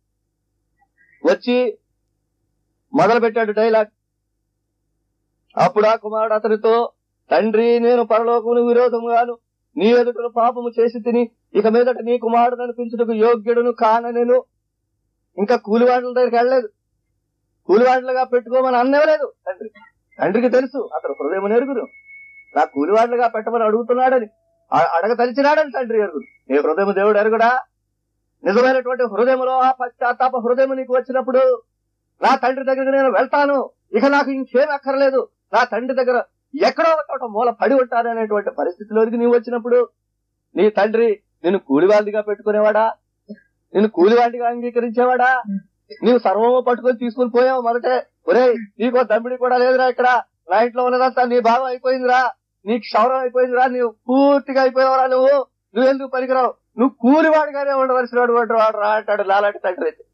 వచ్చి మొదలు పెట్టాడు డైలాగ్ అప్పుడు ఆ కుమారుడు అతనితో తండ్రి నేను పరలోకమును విరోధముగాను నీ ఎదుటను పాపము చేసి తిని ఇక మీదట నీ కుమారుడు అనిపించుటకు యోగ్యుడును కాన నేను ఇంకా కూలివాడుల దగ్గరికి వెళ్ళలేదు కూలివాడులుగా పెట్టుకోమని అన్నవలేదు తండ్రి తండ్రికి తెలుసు అతను హృదయం ఎరుగును నా కూలివాడులుగా పెట్టమని అడుగుతున్నాడని ఆ- అడగతలిచినాడని తండ్రి ఎరుగును నీ హృదయం దేవుడు ఎరుగుడా నిజమైనటువంటి హృదయంలో ఆ పశ్చాత్తాప హృదయం నీకు వచ్చినప్పుడు నా తండ్రి దగ్గరికి నేను వెళ్తాను ఇక నాకు ఇంకేం అక్కర్లేదు నా తండ్రి దగ్గర ఎక్కడో ఒక చోట మూల పడి ఉంటాననేటువంటి పరిస్థితిలోకి నీవు వచ్చినప్పుడు నీ తండ్రి నిన్ను కూలివాడిగా పెట్టుకునేవాడా నిన్ను కూలివాడిగా అంగీకరించేవాడా నీవు సర్వము పట్టుకొని తీసుకుని పోయావు మొదటే ఒరే నీకో దమ్మిడి కూడా లేదురా ఇక్కడ నా ఇంట్లో ఉన్నదంతా నీ భాగం అయిపోయిందిరా నీకు క్షౌరం అయిపోయిందిరా నువ్వు పూర్తిగా అయిపోయావురా నువ్వు నువ్వెందుకు పనికిరావు నువ్వు కూలివాడుగానే ఉండవలసిన వాడు వాడు వాడు రా అంటాడు లాలాంటి తండ్రి అయితే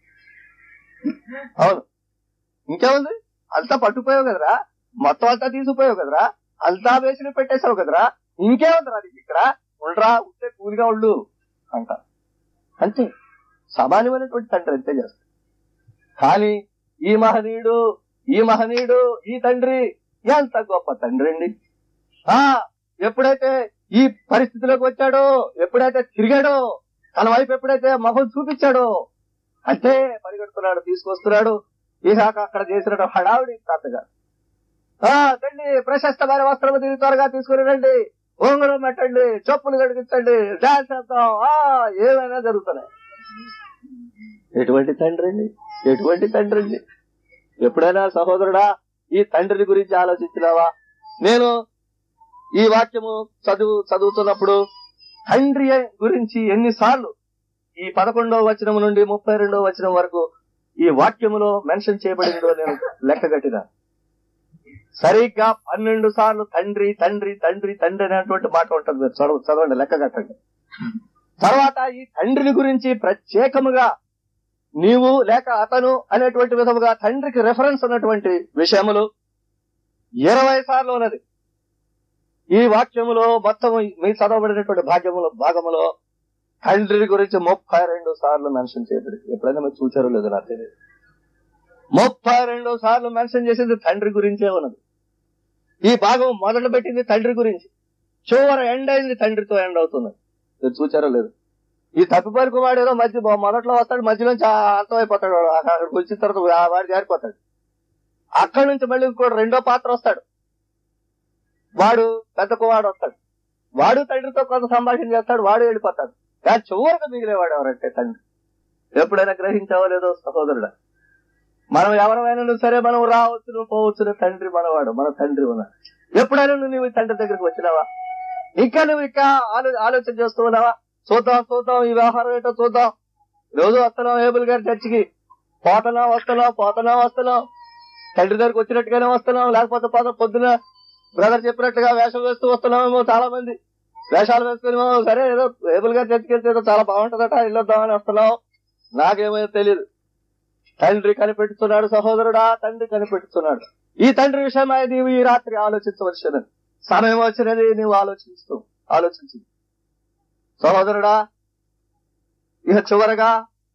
అవును ఇంకేముంది అంతా పట్టుకుపోయావు కదరా మొత్తం అంతా తీసుకుపోయావు కదరా అంతా వేసిన పెట్టేశావు కదరా ఇంకేముందిరా నీకు ఇక్కడ ఉండరా ఉంటే కూలిగా ఉండు అంట అంతే సమానమైనటువంటి తండ్రి అంతే చేస్తాడు కానీ ఈ మహనీయుడు ఈ మహనీయుడు ఈ తండ్రి ఎంత గొప్ప తండ్రి అండి ఆ ఎప్పుడైతే ఈ పరిస్థితిలోకి వచ్చాడో ఎప్పుడైతే తిరిగాడో తన వైపు ఎప్పుడైతే మొహం చూపించాడో అంటే పరిగెడుతున్నాడు తీసుకొస్తున్నాడు ఇక అక్కడ చేసిన హడావుడి తాతగా ఆ తండ్రి ప్రశస్తమైన వస్త్రము తిరిగి త్వరగా తీసుకుని రండి ఉంగరం పెట్టండి చెప్పులు కడిగించండి డాన్స్ చేద్దాం ఆ ఏమైనా జరుగుతున్నాయి ఎటువంటి తండ్రి అండి ఎటువంటి తండ్రి అండి ఎప్పుడైనా సహోదరుడా ఈ తండ్రిని గురించి ఆలోచించినావా నేను ఈ వాక్యము చదువు చదువుతున్నప్పుడు తండ్రి గురించి ఎన్నిసార్లు ఈ పదకొండవ వచనం నుండి ముప్పై రెండవ వచనం వరకు ఈ వాక్యములో మెన్షన్ చేయబడిందో నేను లెక్కగట్టిన సరిగ్గా పన్నెండు సార్లు తండ్రి తండ్రి తండ్రి తండ్రి అనేటువంటి మాట ఉంటుంది మీరు చదవ చదవండి లెక్క కట్టండి తర్వాత ఈ తండ్రిని గురించి ప్రత్యేకముగా నీవు లేక అతను అనేటువంటి విధముగా తండ్రికి రెఫరెన్స్ ఉన్నటువంటి విషయములు ఇరవై సార్లు ఉన్నది ఈ వాక్యములో మొత్తం మీ చదవబడినటువంటి భాగ్యములో భాగములో తండ్రి గురించి ముప్పై రెండు సార్లు మెన్షన్ చేయబడింది ఎప్పుడైనా మీరు చూచారో లేదో నాకు తెలియదు ముప్పై రెండు సార్లు మెన్షన్ చేసింది తండ్రి గురించే ఉన్నది ఈ భాగం మొదలు పెట్టింది తండ్రి గురించి చివర ఎండ్ అయింది తండ్రితో ఎండ్ అవుతుంది మీరు చూచారో లేదు ఈ తప్పిపరికి వాడు ఏదో మధ్య మొదట్లో వస్తాడు మధ్యలోంచి అర్థమైపోతాడు వాడు అక్కడికి వచ్చిన తర్వాత వా- వాడు జారిపోతాడు అక్కడి నుంచి మళ్ళీ ఇంకోటి రెండో పాత్ర వస్తాడు వాడు పెద్ద కుమారుడు వస్తాడు వాడు తండ్రితో కొంత సంభాషణ చేస్తాడు వాడు వెళ్ళిపోతాడు కానీ చివరికి మిగిలేవాడు ఎవరంటే తండ్రి ఎప్పుడైనా గ్రహించావో లేదో సహోదరుడా మనం ఎవరైనా సరే మనం రావచ్చును పోవచ్చును తండ్రి మనవాడు మన తండ్రి ఉన్నాడు ఎప్పుడైనా నువ్వు ఈ తండ్రి దగ్గరికి వచ్చినావా ఇంకా నువ్వు ఇంకా ఆలో ఆలోచన చేస్తూ ఉన్నావా చూద్దాం చూద్దాం ఈ వ్యవహారం ఏంటో చూద్దాం రోజు వస్తున్నాం ఏబుల్ గారి చర్చికి పోతనా వస్తున్నాం పోతనా వస్తున్నాం తండ్రి దగ్గరికి వచ్చినట్టుగానే వస్తున్నాం లేకపోతే పోత పొద్దున బ్రదర్ చెప్పినట్టుగా వేషం వేస్తూ వస్తున్నామేమో చాలా మంది వేషాలు వేసుకుని సరే ఏదో ఏబుల్ గారి చర్చికి వెళ్తే ఏదో చాలా బాగుంటుందట వెళ్ళొద్దామని వస్తున్నాం నాకేమో తెలియదు తండ్రి కనిపెట్టుతున్నాడు సహోదరుడా తండ్రి కనిపెట్టుతున్నాడు ఈ తండ్రి విషయమై నీవు ఈ రాత్రి ఆలోచించవలసినది సమయం వచ్చినది నీవు ఆలోచిస్తూ ఆలోచించు సహోదరుడా ఇక చివరగా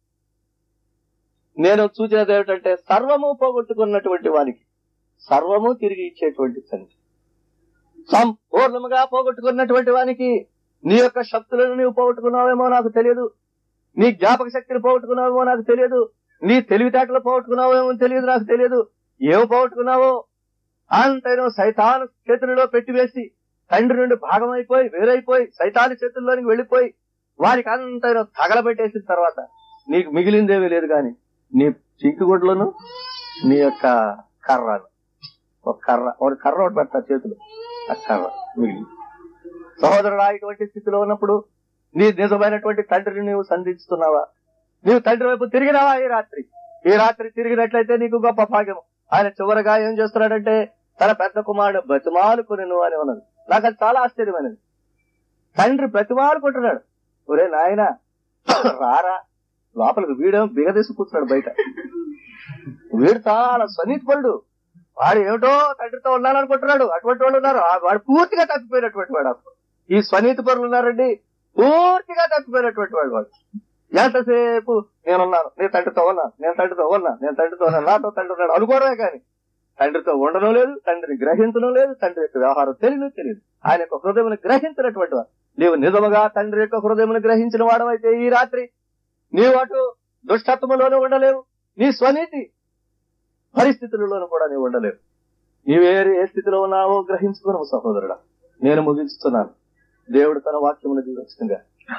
నేను చూసేది ఏమిటంటే సర్వము పోగొట్టుకున్నటువంటి వానికి సర్వము తిరిగి ఇచ్చేటువంటి తండ్రి సంపూర్ణముగా పోగొట్టుకున్నటువంటి వానికి నీ యొక్క శక్తులను నీవు పోగొట్టుకున్నావేమో నాకు తెలియదు నీ జ్ఞాపక శక్తిని పోగొట్టుకున్నావేమో నాకు తెలియదు నీ తెలివితేటలు పోగొట్టుకున్నావేమో తెలియదు నాకు తెలియదు ఏమి పోగొట్టుకున్నావో అంతైనా సైతాను చేతులలో పెట్టివేసి తండ్రి నుండి భాగం అయిపోయి వేరైపోయి సైతాని చేతుల్లోనికి వెళ్ళిపోయి వారికి అంతైనా తగలబెట్టేసిన తర్వాత నీకు మిగిలిందేమీ లేదు గాని నీ చింకుగుడ్లను నీ యొక్క కర్రను ఒక కర్ర ఒక కర్ర ఒకటి పెడతా చేతులు ఆ కర్ర మిగిలింది సహోదరుడా ఇటువంటి స్థితిలో ఉన్నప్పుడు నీ నిజమైనటువంటి తండ్రిని నీవు సంధిస్తున్నావా నీవు తండ్రి వైపు తిరిగినావా ఈ రాత్రి ఈ రాత్రి తిరిగినట్లయితే నీకు గొప్ప భాగ్యం ఆయన చివరగా ఏం చేస్తున్నాడంటే తన పెద్ద కుమారుడు బతిమాలుకుని నువ్వు అని ఉన్నది నాకు అది చాలా ఆశ్చర్యమైనది తండ్రి బతిమాలుకుంటున్నాడు ఒరే నాయన రారా లోపలికి వీడేమో బిగదీసి కూర్చున్నాడు బయట వీడు చాలా స్వనీతిపరుడు వాడు ఏమిటో తండ్రితో ఉన్నాననుకుంటున్నాడు అటువంటి వాళ్ళు ఉన్నారు ఆ వాడు పూర్తిగా తప్పిపోయినటువంటి వాడు అసలు ఈ స్వనీతి పరులు ఉన్నారండి పూర్తిగా తప్పిపోయినటువంటి వాడు వాడు ఎంతసేపు నేనున్నాను నేను తండ్రితో ఉన్నాను నేను తండ్రితో ఉన్నా నేను తండ్రితో ఉన్నాను నాతో తండ్రి ఉన్నాడు అనుకోవడమే కానీ తండ్రితో ఉండడం లేదు తండ్రిని గ్రహించడం లేదు తండ్రి యొక్క వ్యవహారం తెలియదు తెలియదు ఆయన యొక్క హృదయమును గ్రహించినటువంటి వాడు నీవు నిజముగా తండ్రి యొక్క హృదయమును గ్రహించిన వాడవైతే ఈ రాత్రి నీవు అటు దుష్టత్వములోనూ ఉండలేవు నీ స్వనీతి పరిస్థితులలోనూ కూడా నీవు ఉండలేవు నీవే ఏ స్థితిలో ఉన్నావో గ్రహించుకున్నావు సహోదరుడా నేను ముగించుతున్నాను దేవుడు తన వాక్యమును దీవించగా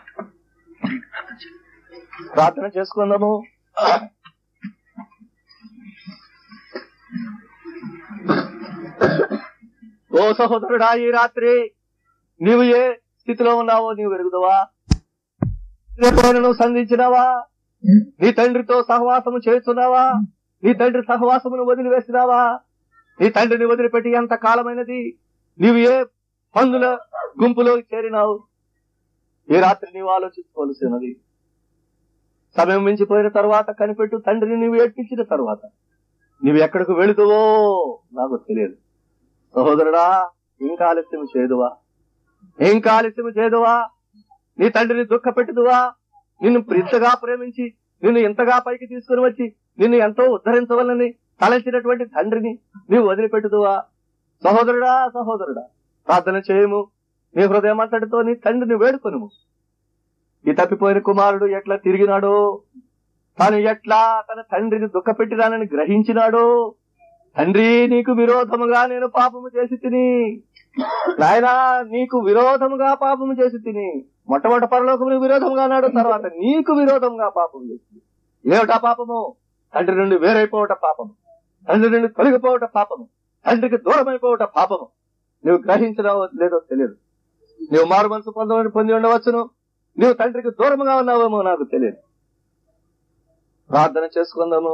ప్రార్థన చేసుకుందాము ఓ సహోదరుడా ఈ రాత్రి నీవు ఏ స్థితిలో ఉన్నావో నీవు ఎరుగుదవా ఎప్పుడైనా నువ్వు సంధించినావా నీ తండ్రితో సహవాసము చేస్తున్నావా నీ తండ్రి సహవాసమును వదిలివేసినావా నీ తండ్రిని వదిలిపెట్టి ఎంత కాలమైనది నీవు ఏ పందుల గుంపులో చేరినావు ఈ రాత్రి నీవు ఆలోచించుకోవలసినది సమయం మించిపోయిన తర్వాత కనిపెట్టు తండ్రిని నీవు ఏడ్పించిన తర్వాత నీవు ఎక్కడికి వెళుతువో నాకు తెలియదు సహోదరుడా ఇంకా ఆలస్యం చేదువా ఇంకా ఆలస్యం చేదువా నీ తండ్రిని దుఃఖ పెట్టుదువా నిన్ను ఇంతగా ప్రేమించి నిన్ను ఎంతగా పైకి తీసుకుని వచ్చి నిన్ను ఎంతో ఉద్ధరించవలని తలచినటువంటి తండ్రిని నీవు వదిలిపెట్టుదువా సహోదరుడా సహోదరుడా ప్రార్థన చేయము నీ హృదయం అంతటితో నీ తండ్రిని వేడుకొనుము ఈ తప్పిపోయిన కుమారుడు ఎట్లా తిరిగినాడో తాను ఎట్లా తన తండ్రిని దుఃఖపెట్టినానని గ్రహించినాడో తండ్రి నీకు విరోధముగా నేను పాపము చేసి తిని నాయనా నీకు విరోధముగా పాపము చేసి తిని మొట్టమొదటి పరలోకమునికి విరోధంగా అన్నాడు తర్వాత నీకు విరోధంగా పాపం చేసింది ఏమిటా పాపము తండ్రి నుండి వేరైపోవట పాపము తండ్రి నుండి తొలగిపోవట పాపము తండ్రికి దూరమైపోవట పాపము నువ్వు గ్రహించినావో లేదో తెలియదు నువ్వు మారు మనసు పొందమని పొంది ఉండవచ్చును నువ్వు తండ్రికి దూరముగా ఉన్నావేమో నాకు తెలియదు ప్రార్థన చేసుకుందాము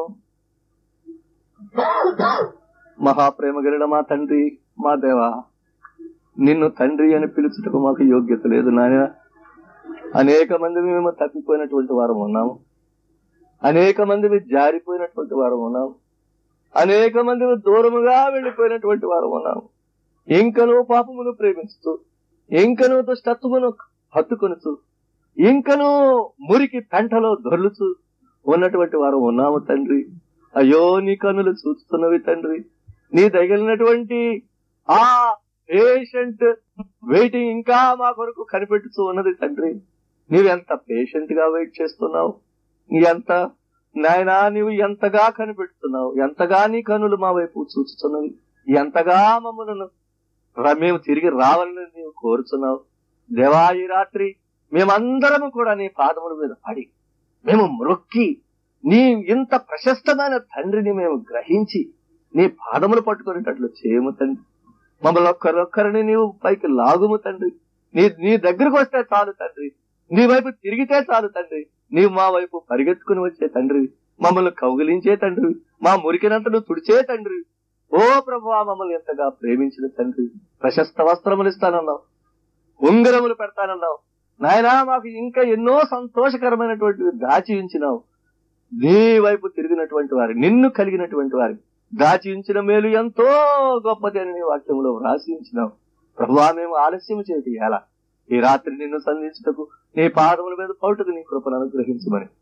మహాప్రేమ గలిన మా తండ్రి మా దేవా నిన్ను తండ్రి అని పిలుచుటకు మాకు యోగ్యత లేదు నాయన అనేక మంది మేము తప్పిపోయినటువంటి వారం ఉన్నాము అనేక మంది జారిపోయినటువంటి వారం ఉన్నాము అనేక మంది దూరముగా వెళ్లిపోయినటువంటి వారం ఉన్నాము ఇంకనూ పాపమును ప్రేమిస్తూ ఇంకనూ దుష్టత్వమును హత్తుకొనుచు ఇంకనూ మురికి పెంటలో దొర్లుచు ఉన్నటువంటి వారు ఉన్నాము తండ్రి అయ్యో నీ కన్నులు చూస్తున్నవి తండ్రి నీ తగిలినటువంటి ఆ పేషెంట్ వెయిటింగ్ ఇంకా మా కొరకు కనిపెట్టుతూ ఉన్నది తండ్రి నీవెంత పేషెంట్ గా వెయిట్ చేస్తున్నావు నీ ఎంత నాయనా నీవు ఎంతగా కనిపెడుతున్నావు ఎంతగా నీ కన్నులు మా వైపు చూచుతున్నవి ఎంతగా మమ్మలను రా- మేము తిరిగి రావాలని నీవు కోరుతున్నావు దేవా ఈ రాత్రి మేమందరము కూడా నీ పాదముల మీద పడి మేము మ్రొక్కి నీ ఇంత ప్రశస్తమైన తండ్రిని మేము గ్రహించి నీ పాదములు పట్టుకునేటట్లు చేయము తండ్రి మమ్మల్ని ఒక్కరొక్కరిని నీవు పైకి లాగుము తండ్రి నీ నీ దగ్గరకు వస్తే చాలు తండ్రి నీ వైపు తిరిగితే చాలు తండ్రి నీవు మా వైపు పరిగెత్తుకుని వచ్చే తండ్రి మమ్మల్ని కౌగిలించే తండ్రి మా మురికినంతను తుడిచే తండ్రి ఓ ప్రభు మమ్మల్ని ఎంతగా ప్రేమించిన తండ్రి ప్రశస్త వస్త్రములు ఇస్తానన్నావు ఉంగరములు పెడతానన్నావు నాయనా మాకు ఇంకా ఎన్నో సంతోషకరమైనటువంటి దాచి ఉంచినావు నీ వైపు తిరిగినటువంటి వారి నిన్ను కలిగినటువంటి వారి దాచి ఉంచిన మేలు ఎంతో గొప్పది అని నీ వాక్యంలో వ్రాసి ఉంచినావు ప్రభువా మేము ఆలస్యం చేయటి ఎలా ఈ రాత్రి నిన్ను సంధించుటకు నీ పాదముల మీద పౌటకు నీ కృపను అనుగ్రహించమని